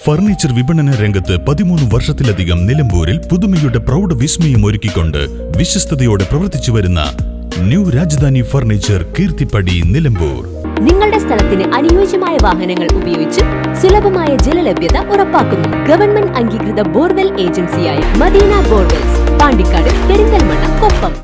furniture വിപണന രംഗത്ത് പതിമൂന്ന് വർഷത്തിലധികം നിലമ്പൂരിൽ പുതുമയുടെ പ്രൗഢ വിസ്മയം ഒരുക്കിക്കൊണ്ട് വിശ്വസ്തയോടെ പ്രവർത്തിച്ചു വരുന്ന ന്യൂ രാജധാനി ഫർണിച്ചർ കീർത്തിപ്പടി നിലമ്പൂർ നിങ്ങളുടെ സ്ഥലത്തിന് അനുയോജ്യമായ വാഹനങ്ങൾ ഉപയോഗിച്ച് സുലഭമായ ജലലഭ്യത ഉറപ്പാക്കുന്നു ഗവൺമെന്റ് അംഗീകൃത ബോർവെൽ ഏജൻസിയായ Madina borewells Pandikkad Perinthalmanna Koppam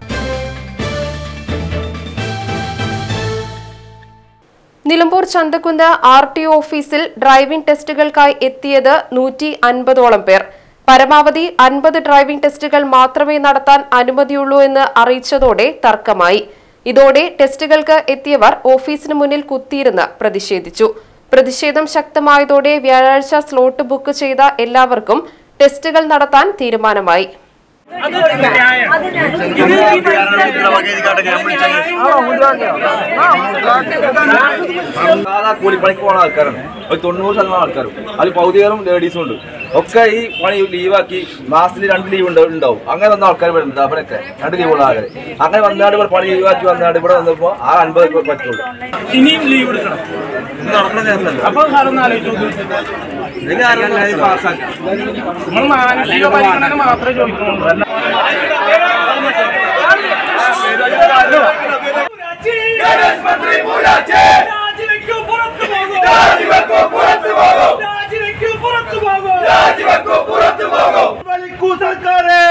Nilambur Chanthakkunnu R T ഓഫീസിൽ ഡ്രൈവിംഗ് ടെസ്റ്റുകൾക്കായി എത്തിയത് നൂറ്റി അൻപതോളം പേർ പരമാവധി അൻപത് ഡ്രൈവിംഗ് ടെസ്റ്റുകൾ മാത്രമേ നടത്താൻ അനുമതിയുള്ളൂ എന്ന് അറിയിച്ചതോടെ തർക്കമായി ഇതോടെ ടെസ്റ്റുകൾക്ക് എത്തിയവർ ഓഫീസിന് മുന്നിൽ കുത്തിയിരുന്ന് പ്രതിഷേധിച്ചു പ്രതിഷേധം ശക്തമായതോടെ വ്യാഴാഴ്ച സ്ലോട്ട് ബുക്ക് ചെയ്ത എല്ലാവർക്കും ടെസ്റ്റുകൾ നടത്താൻ തീരുമാനമായി സാധാ കൂലിപ്പണിക്ക് പോകുന്ന ആൾക്കാരാണ് ഒരു തൊണ്ണൂറ് ശതമാനം ആൾക്കാരും അതിൽ പൗതികരും ലേഡീസും ഉണ്ട് ഒക്കെ ഈ പണി ലീവാക്കി മാസത്തിൽ രണ്ട് ലീവ് ഉണ്ടാവും അങ്ങനെ വന്ന ആൾക്കാർ ഇവിടെ ഉണ്ട് അവരൊക്കെ രണ്ട് ലീവുള്ള ആൾക്കാർ അങ്ങനെ വന്നാട് ഇവിടെ പണി ലീവാക്കി വന്നാട് ഇവിടെ വന്നപ്പോൾ ആ അൻപത് പേർ പറ്റുള്ളൂ ഇനിയും ലീവ് എടുക്കണം ഇത് നടക്കുന്ന കേസല്ല അപ്പൊ സാറൊന്ന് ആലോചിച്ചു ഇത് ആരെങ്കിലും പാസ്സാക്കി നമ്മൾ മാനസിക പരിഗണന മാത്രമേ ചോദിക്കുന്നുള്ളൂ അല്ല സർക്കാരെ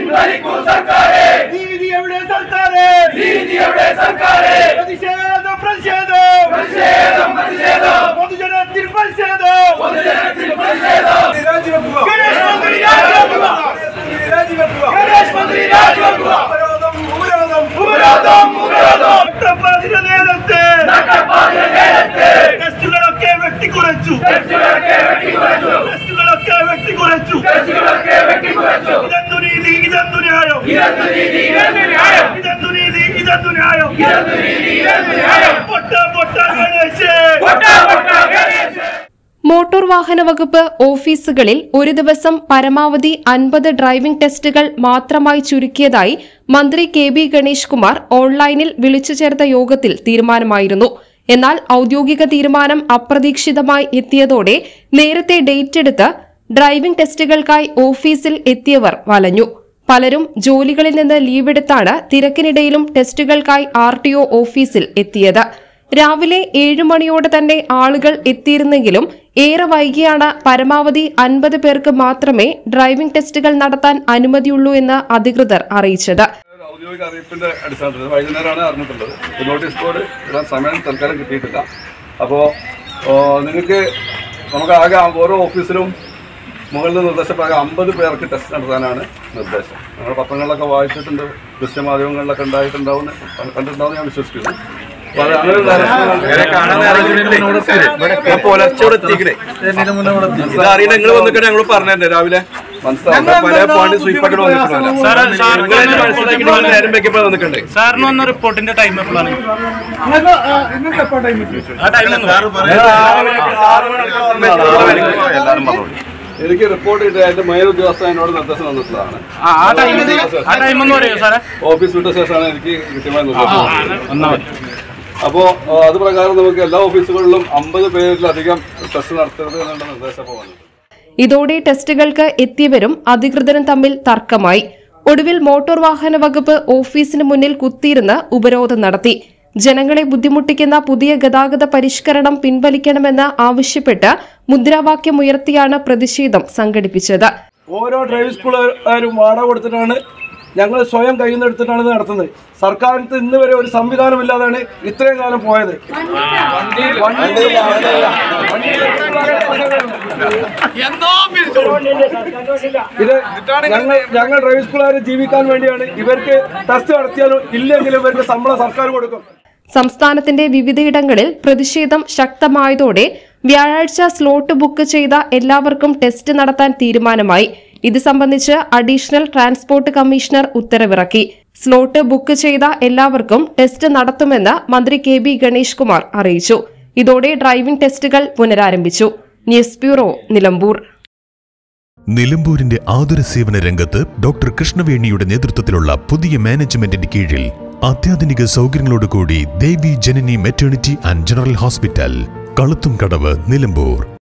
നീതി എവിടെ സർക്കാരെ നീതി എവിടെ സർക്കാരെ പ്രതിഷേധം പ്രതിഷേധം പ്രതിഷേധം പ്രതിഷേധം പൊതുജനത്തിൽ പ്രതിഷേധം പൊതുജനത്തിൽ പ്രതിഷേധം ഗണേഷ് മന്ത്രി രാജിവെക്കുക ഗണേഷ് മന്ത്രി രാജിവെക്കുക ഉപരോധം ഉപരോധം ഉപരോധം ഉപരോധം നട്ടപ്പാതിര നേരത്തെ നട്ടപ്പാതിര നേരത്തെ ടെസ്റ്റുകളൊക്കെ വെട്ടിക്കുറച്ചു ടെസ്റ്റുകളൊക്കെ വെട്ടിക്കുറച്ചു ടെസ്റ്റുകളൊക്കെ വെട്ടിക്കുറച്ചു ടെസ്റ്റുകളൊക്കെ വെട്ടിക്കുറച്ചു ഇതെന്തു നീതി ഇതെന്തു ന്യായം ഇതെന്തു നീതി ഇതെന്തു ന്യായം ഇതെന്തു നീതി ഇതെന്തു ന്യായം ഇതെന്തു നീതി ഇതെന്തു ന്യായം പൊട്ട പൊട്ട ഗണേശ് പൊട്ട പൊട്ട ഗണേശ് മോട്ടോർ വാഹന വകുപ്പ് ഓഫീസുകളിൽ ഒരു ദിവസം പരമാവധി അൻപത് ഡ്രൈവിംഗ് ടെസ്റ്റുകൾ മാത്രമായി ചുരുക്കിയതായി മന്ത്രി കെ ബി ഗണേഷ് കുമാർ ഓൺലൈനിൽ വിളിച്ചു ചേർത്ത യോഗത്തിൽ തീരുമാനമായിരുന്നു എന്നാൽ ഔദ്യോഗിക തീരുമാനം അപ്രതീക്ഷിതമായി എത്തിയതോടെ നേരത്തെ ഡേറ്റ് എടുത്ത് ഡ്രൈവിംഗ് ടെസ്റ്റുകൾക്കായി ഓഫീസിൽ എത്തിയവർ വലഞ്ഞു പലരും ജോലികളിൽ നിന്ന് ലീവെടുത്താണ് തിരക്കിനിടയിലും ടെസ്റ്റുകൾക്കായി ആർ ടി ഒ ഓഫീസിൽ എത്തിയത് രാവിലെ ഏഴു മണിയോടെ തന്നെ ആളുകൾ എത്തിയിരുന്നെങ്കിലും ഏറെ വൈകിയാണ് പരമാവധി അൻപത് പേർക്ക് മാത്രമേ ഡ്രൈവിംഗ് ടെസ്റ്റുകൾ നടത്താൻ അനുമതിയുള്ളൂ എന്ന് അധികൃതർ അറിയിച്ചത് ഔദ്യോഗിക അറിയിപ്പിന്റെ അടിസ്ഥാനത്തിൽ വൈകുന്നേരമാണ് അറിഞ്ഞിട്ടുള്ളത് ഈ നോട്ടീസ് ബോർഡ് ഇടാൻ സമയം തൽക്കാലം കിട്ടിയിട്ടില്ല അപ്പോൾ നിങ്ങൾക്ക് നമുക്ക് ആകെ ഓരോ ഓഫീസിലും മുകളിൽ നിർദ്ദേശപ്രകാരം അമ്പത് പേർക്ക് ടെസ്റ്റ് നടത്താനാണ് നിർദ്ദേശം നമ്മൾ പത്രങ്ങളിലൊക്കെ വായിച്ചിട്ടുണ്ട് ദൃശ്യമാധ്യമങ്ങളിലൊക്കെ ഉണ്ടായിട്ടുണ്ടാവും കണ്ടിട്ടുണ്ടാവും ഞാൻ വിശ്വസിക്കുന്നു അപ്പോൾ അത് അങ്ങനെ ഒരു ഞാൻ പുലർച്ചയോടെ എത്തിക്കണേ ഇതറിയില്ല നിങ്ങൾ വന്നിട്ട് ഞങ്ങൾ പറഞ്ഞു രാവിലെ മനസ്സിലാവും പല പോയിന്റ് സ്വീപ്പാക്കിട്ട് വന്നിട്ടുണ്ടല്ലോ നിങ്ങൾ മനസ്സിലാക്കി നിങ്ങൾ നേരം വെക്കപ്പോൾ വന്നിട്ടുണ്ട് സാറിന് വന്ന റിപ്പോർട്ടിന്റെ ടൈം എപ്പോഴാണ് ആ ടൈം എല്ലാവരും പറഞ്ഞു എനിക്ക് റിപ്പോർട്ട് ചെയ്ത് അതിന്റെ മേലുദ്യോഗസ്ഥൻ എന്നോട് നിർദ്ദേശം തന്നിട്ടുള്ളതാണ് ആ ടൈം ആ ടൈം ഒന്ന് പറയോ സാറേ ഓഫീസ് വിട്ട ശേഷമാണ് എനിക്ക് കൃത്യമായ നിർദ്ദേശം അപ്പോൾ അത് പ്രകാരം നമുക്ക് എല്ലാ ഓഫീസുകളിലും അമ്പത് പേരിലധികം ടെസ്റ്റ് നടത്തരുത് എന്നുള്ള നിർദ്ദേശം ഇപ്പോൾ വന്നിട്ടുണ്ട് ഇതോടെ ടെസ്റ്റുകൾക്ക് എത്തിയവരും അധികൃതരും തമ്മിൽ തർക്കമായി ഒടുവിൽ മോട്ടോർ വാഹന വകുപ്പ് ഓഫീസിന് മുന്നിൽ കുത്തിയിരുന്ന് ഉപരോധം നടത്തി ജനങ്ങളെ ബുദ്ധിമുട്ടിക്കുന്ന പുതിയ ഗതാഗത പരിഷ്കരണം പിൻവലിക്കണമെന്ന് ആവശ്യപ്പെട്ട് മുദ്രാവാക്യമുയർത്തിയാണ് പ്രതിഷേധം സംഘടിപ്പിച്ചത് ഓരോ ഡ്രൈവിംഗ് സ്കൂളുകാരും വാടക കൊടുത്തിട്ടാണ് ഞങ്ങൾ സ്വയം കയ്യിൽ നിന്ന് എടുത്തിട്ടാണ് ഇത് നടത്തുന്നത് സർക്കാരിന് ഇന്ന് വരെ ഒരു സംവിധാനമില്ലാതാണ് ഇത്രയും കാലം പോയത് വണ്ടി- ഇത് ഞങ്ങൾ ഞങ്ങൾ ഡ്രൈവിംഗ് സ്കൂളുകാർ ജീവിക്കാൻ വേണ്ടിയാണ് ഇവർക്ക് ടെസ്റ്റ് നടത്തിയാലും ഇല്ലെങ്കിലും ഇവർക്ക് ശമ്പളം സർക്കാർ കൊടുക്കും സംസ്ഥാനത്തിന്റെ വിവിധയിടങ്ങളിൽ പ്രതിഷേധം ശക്തമായതോടെ വ്യാഴാഴ്ച സ്ലോട്ട് ബുക്ക് ചെയ്ത എല്ലാവർക്കും ടെസ്റ്റ് നടത്താൻ തീരുമാനമായി ഇത് സംബന്ധിച്ച് അഡീഷണൽ ട്രാൻസ്പോർട്ട് കമ്മീഷണർ ഉത്തരവിറക്കി സ്ലോട്ട് ബുക്ക് ചെയ്ത എല്ലാവർക്കും ടെസ്റ്റ് നടത്തുമെന്ന് മന്ത്രി കെ ബി ഗണേഷ് കുമാർ അറിയിച്ചു ഇതോടെ ഡ്രൈവിംഗ് ടെസ്റ്റുകൾ പുനരാരംഭിച്ചു ന്യൂസ് ബ്യൂറോ നിലമ്പൂർ നിലമ്പൂരിന്റെ ആതുര സേവന രംഗത്ത് ഡോക്ടർ കൃഷ്ണവേണിയുടെ നേതൃത്വത്തിലുള്ള പുതിയ മാനേജ്മെന്റിന്റെ കീഴിൽ അത്യാധുനിക സൗകര്യങ്ങളോടുകൂടി Devi Janani maternity and general hospital Kaluthumkadavu Nilambur